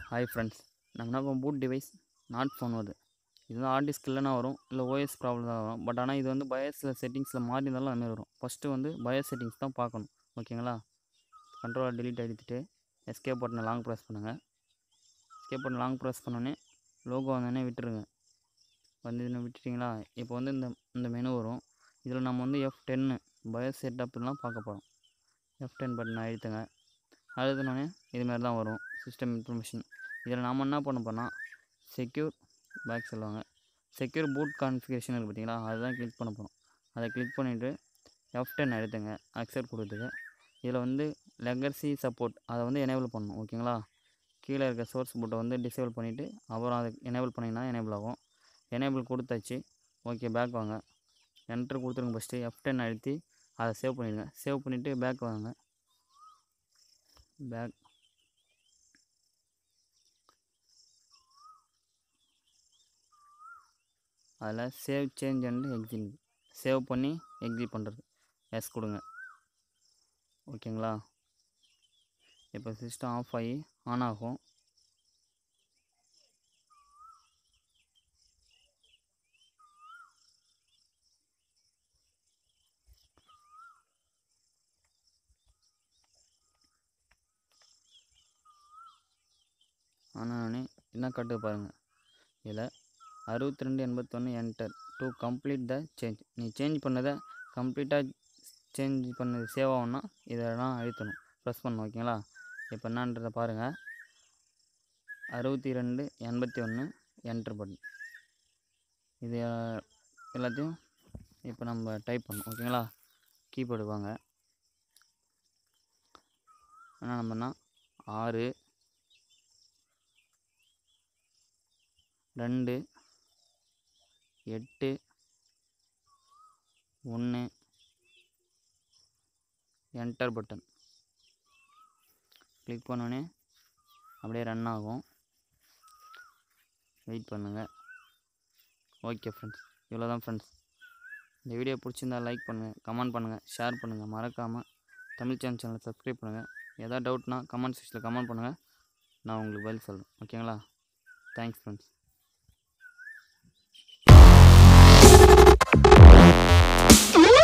Hi friends நம்ம என்ன இப்போ பூட் டிவைஸ் நாட் ஃபோன் வருது இது வந்து ஹார்ட் டிஸ்க் இல்லைனா வரும் இல்லை ஓஎஸ் ப்ராப்ளம் தான் வரும் பட் ஆனால் இது வந்து பயோஸில் செட்டிங்ஸில் மாறி இருந்தாலும் அதுமாரி வரும் ஃபஸ்ட்டு வந்து பயோஸ் செட்டிங்ஸ் தான் பார்க்கணும் ஓகேங்களா கண்ட்ரோலாக delete அடித்துட்டு எஸ்கேப் பட்டனை லாங் ப்ரெஸ் பண்ணுங்கள் எஸ்கேப் பட்டன் லாங் ப்ரெஸ் பண்ணோன்னே லோகோ வந்தோடனே விட்டுருங்க வந்து இன்னும் விட்டுட்டிங்களா இப்போ வந்து இந்த இந்த மெனு வரும் இதில் நம்ம வந்து எஃப் டென்னு பயோஸ் செட்டப்லாம் பார்க்க போகிறோம் எஃப் டென் பட்டனை அழுத்துங்க அழுத்தினோடனே இதுமாரி தான் வரும் சிஸ்டம் இன்ஃபர்மேஷன் இதில் நாம் என்ன பண்ண போனால் செக்யூர் பேக் சொல்லுவாங்க செக்யூர் பூட் கான்ஃபிகரேஷன் இருக்குது பார்த்தீங்களா அதுதான் கிளிக் பண்ண போகிறோம் அதை கிளிக் பண்ணிவிட்டு எஃப் டென் எடுத்துங்க அக்செப்ட் கொடுத்துட்டு இதில் வந்து லெகசி சப்போர்ட் அதை வந்து எனேபிள் பண்ணணும் ஓகேங்களா கீழே இருக்க சோர்ஸ் பூட்டை வந்து டிசேபிள் பண்ணிவிட்டு அப்புறம் அதை எனேபிள் பண்ணிங்கன்னா எனேபிள் ஆகும் எனேபிள் கொடுத்தாச்சு ஓகே பேக் வாங்க என்ட்ரு கொடுத்துருங்க ஃபஸ்ட்டு எஃப் டென் அழுத்தி அதை சேவ் பண்ணிடுங்க சேவ் பண்ணிவிட்டு பேக் வாங்க பேக் அதில் save change and exit save பண்ணி எக்ஸிட் பண்ணுறது எஸ் கொடுங்க ஓகேங்களா இப்போ சிஸ்டம் ஆஃப் ஆகி ஆன் ஆகும் ஆனால் என்ன கட்டு பாருங்கள் இதில் அறுபத்தி ரெண்டு எண்பத்தொன்று enter to complete the change நீ சேஞ்ச் பண்ணதை கம்ப்ளீட்டாக சேஞ்ச் பண்ணது சேவ் ஆகும்னா இதெல்லாம் அழுத்தணும் ப்ரெஸ் பண்ணணும் ஓகேங்களா இப்போ என்னன்றதை பாருங்கள் அறுபத்தி ரெண்டு எண்பத்தி ஒன்று என்டர் பட்டன் இது அஹ், எல்லாத்தையும் இப்போ நம்ம டைப் பண்ணணும் ஓகேங்களா கீபோர்டு வாங்க என்ன நம்பர்னா ஆறு ரெண்டு எட்டு ஒன்று என்டர் பட்டன் கிளிக் பண்ணோடனே அப்படியே ரன் ஆகும் வெயிட் பண்ணுங்கள் ஓகே ஃப்ரெண்ட்ஸ் இவ்வளோ தான் ஃப்ரெண்ட்ஸ் இந்த வீடியோ பிடிச்சிருந்தா லைக் பண்ணுங்கள் கமெண்ட் பண்ணுங்கள் ஷேர் பண்ணுங்கள் மறக்காமல் தமிழ் சேனல் சேனலை சப்ஸ்கிரைப் பண்ணுங்கள் எதாவது டவுட்னா கமெண்ட் செக்ஷனில் கமெண்ட் பண்ணுங்கள் நான் உங்களுக்கு பதில் சொல்கிறேன் ஓகேங்களா தேங்க்ஸ் ஃப்ரெண்ட்ஸ் Thank you.